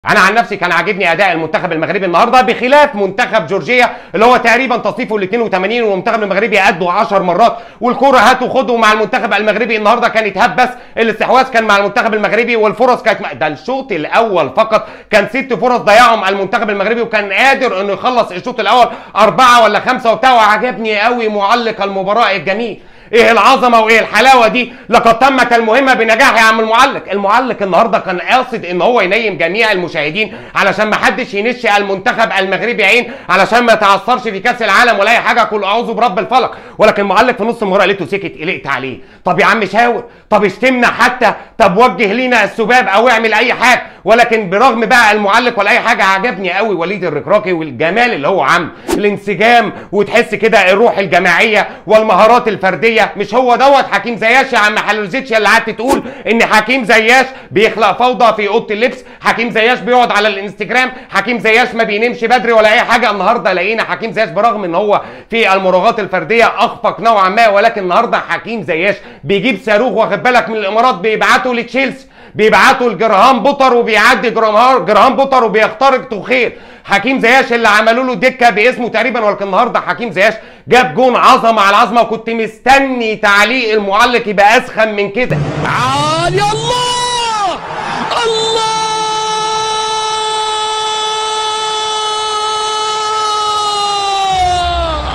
انا عن نفسي كان عاجبني اداء المنتخب المغربي النهارده بخلاف منتخب جورجيا اللي هو تقريبا تصنيفه ال 82 والمنتخب المغربي قده 10 مرات والكره هاتوا خدوا مع المنتخب المغربي النهارده كان يتهاب بس الاستحواذ كان مع المنتخب المغربي والفرص كانت م- ده الشوط الاول فقط كان ست فرص ضيعهم المنتخب المغربي وكان قادر انه يخلص الشوط الاول اربعه ولا خمسه وبتاع وعجبني قوي معلق المباراه الجميل ايه العظمه وايه الحلاوه دي لقد تمت المهمه بنجاح يا عم المعلق المعلق النهارده كان قاصد ان هو ينيم جميع المشاهدين علشان ما حدش ينش المنتخب المغربي عين علشان ما يتعثرش في كاس العالم ولا اي حاجه كل اعوذ برب الفلق ولكن المعلق في نص المباراه لقيته سكت قلقت عليه طب يا عم شاور طب اشتمنا حتى طب وجه لينا السباب او اعمل اي حاجه ولكن برغم بقى المعلق ولا اي حاجه عجبني قوي وليد الركراكي والجمال اللي هو عامل الانسجام وتحس كده الروح الجماعيه والمهارات الفرديه مش هو دوت حكيم زياش يا عم حلوزيتش اللي قعدت تقول ان حكيم زياش بيخلق فوضى في اوضه اللبس حكيم زياش بيقعد على الانستجرام حكيم زياش ما بينامش بدري ولا اي حاجه النهارده لقينا حكيم زياش برغم ان هو في المراوغات الفرديه اخفق نوعا ما ولكن النهارده حكيم زياش بيجيب صاروخ واخد بالك من الامارات بيبعته لتشيلسي بيبعتوا لجرهام بوتر وبيعدي جرهام جرهام بوتر وبيخترق توخيل حكيم زياش اللي عملوا له دكه باسمه تقريبا ولكن النهارده حكيم زياش جاب جون عظمه على عظمه وكنت مستني تعليق المعلق يبقى اسخن من كده عالي الله الله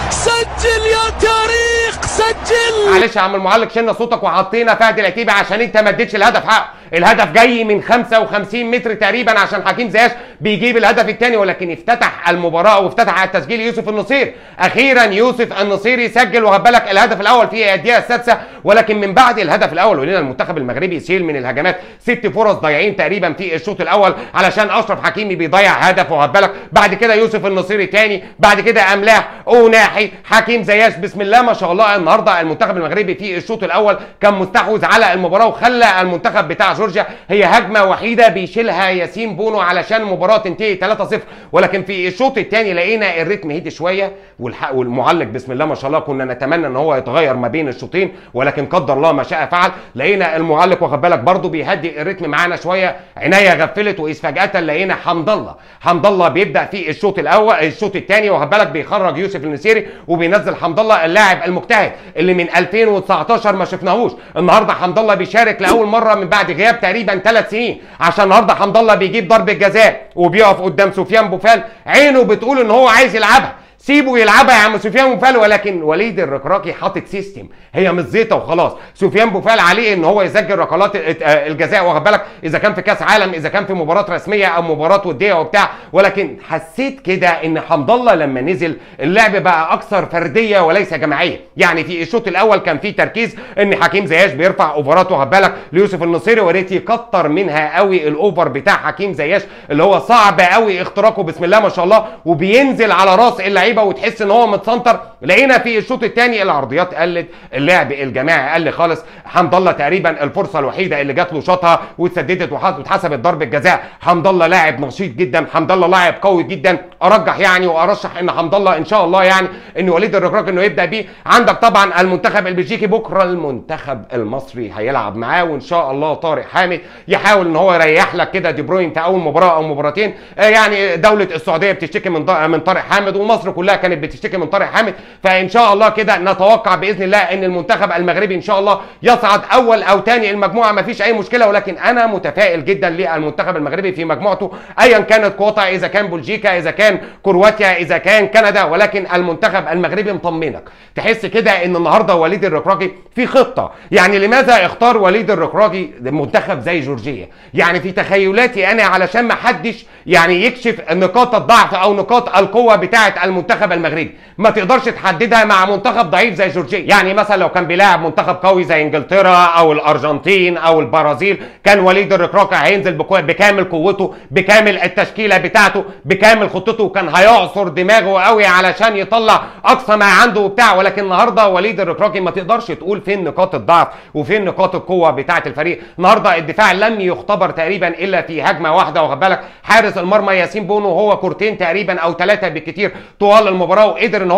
سجل يا تاريخ سجل معلش يا عم المعلق شلنا صوتك وحطينا فهد العتيبي عشان انت ما اديتش الهدف حقه الهدف جاي من 55 متر تقريبا عشان حكيم زياش بيجيب الهدف الثاني ولكن افتتح المباراه وافتتح التسجيل يوسف النصير اخيرا يوسف النصيري سجل وخد بالك الهدف الاول في الدقيقه السادسه ولكن من بعد الهدف الاول ولينا المنتخب المغربي يشيل من الهجمات ست فرص ضايعين تقريبا في الشوط الاول علشان اشرف حكيمي بيضيع هدف وخد بالك بعد كده يوسف النصيري تاني بعد كده املاح اوناحي حكيم زياش بسم الله ما شاء الله النهارده المنتخب المغربي في الشوط الاول كان مستحوذ على المباراه وخلى المنتخب بتاع جورجيا هي هجمه وحيده بيشيلها ياسين بونو علشان المباراه تنتهي 3-0 ولكن في الشوط الثاني لقينا الريتم هدي شويه والحق والمعلق بسم الله ما شاء الله كنا نتمنى ان هو يتغير ما بين الشوطين ولكن قدر الله ما شاء فعل لقينا المعلق واخد بالك برضه بيهدي الريتم معانا شويه عنايه غفلت واذ فجاه لقينا حمد الله حمد الله بيبدا في الشوط الاول الشوط الثاني واخد بالك بيخرج يوسف النسيري وبينزل حمد الله اللاعب المجتهد اللي من 2019 ما شفناهوش النهارده حمد الله بيشارك لاول مره من بعد غياب تقريبا ثلاث سنين عشان النهارده حمد الله بيجيب ضربه جزاء وبيقف قدام سفيان بوفال عينه بتقول ان هو عايز يلعبها سيبه يلعبها يا عم سفيان بوفال ولكن وليد الركراكي حاطط سيستم هي مش زيطه وخلاص سفيان بوفال عليه ان هو يسجل ركلات ال- آه الجزاء واخد بالك اذا كان في كاس عالم اذا كان في مباراه رسميه او مباراه وديه وبتاع ولكن حسيت كده ان حمد الله لما نزل اللعب بقى اكثر فرديه وليس جماعيه يعني في الشوط الاول كان في تركيز ان حكيم زياش بيرفع اوفرات واخد بالك ليوسف النصيري وريت يكتر منها قوي الاوفر بتاع حكيم زياش اللي هو صعب قوي اختراقه بسم الله ما شاء الله وبينزل على راس اللعيبه وتحس ان هو متسنتر لقينا في الشوط الثاني العرضيات قلت اللعب الجماعي قل خالص حمد الله تقريبا الفرصه الوحيده اللي جات له شاطها واتسددت وحط- واتحسبت ضربه جزاء حمد الله لاعب نشيط جدا حمد الله لاعب قوي جدا ارجح يعني وارشح ان حمد الله ان شاء الله يعني ان وليد الركراك انه يبدا بيه عندك طبعا المنتخب البلجيكي بكره المنتخب المصري هيلعب معاه وان شاء الله طارق حامد يحاول ان هو يريح لك كده دي بروين في اول مباراه او مباراتين آه يعني دوله السعوديه بتشتكي من ض- من طارق حامد ومصر كلها كانت بتشتكي من طارق حامد فان شاء الله كده نتوقع باذن الله ان المنتخب المغربي ان شاء الله يصعد اول او ثاني المجموعه ما فيش اي مشكله ولكن انا متفائل جدا للمنتخب المغربي في مجموعته ايا كانت قوتها اذا كان بلجيكا اذا كان كرواتيا اذا كان كندا ولكن المنتخب المغربي مطمنك تحس كده ان النهارده وليد الركراكي في خطه يعني لماذا اختار وليد الركراكي منتخب زي جورجيا يعني في تخيلاتي انا علشان ما حدش يعني يكشف نقاط الضعف او نقاط القوه بتاعه المنتخب المغربي ما تقدرش تحددها مع منتخب ضعيف زي جورجيا يعني مثلا لو كان بيلاعب منتخب قوي زي انجلترا او الارجنتين او البرازيل كان وليد الركراكي هينزل بكو- بكامل قوته بكامل التشكيله بتاعته بكامل خطته وكان هيعصر دماغه قوي علشان يطلع اقصى ما عنده وبتاع ولكن النهارده وليد الركراكي ما تقدرش تقول فين نقاط الضعف وفين نقاط القوه بتاعه الفريق النهارده الدفاع لم يختبر تقريبا الا في هجمه واحده واخد بالك حارس المرمى ياسين بونو هو كورتين تقريبا او ثلاثه بالكتير طوال المباراه وقدر ان هو يتحكم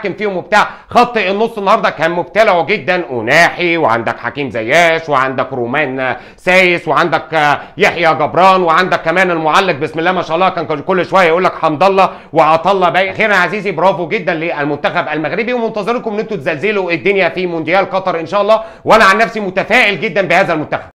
ويتحكم فيهم وبتاع خط النص النهارده كان مبتلع جدا وناحي وعندك حكيم زياش وعندك رومان سايس وعندك آه، يحيى جبران وعندك كمان المعلق بسم الله ما شاء الله كان كل شويه يقول لك حمد الله وعطا الله باي اخيرا يا عزيزي برافو جدا للمنتخب المغربي ومنتظركم ان انتوا تزلزلوا الدنيا في مونديال قطر ان شاء الله وانا عن نفسي متفائل جدا بهذا المنتخب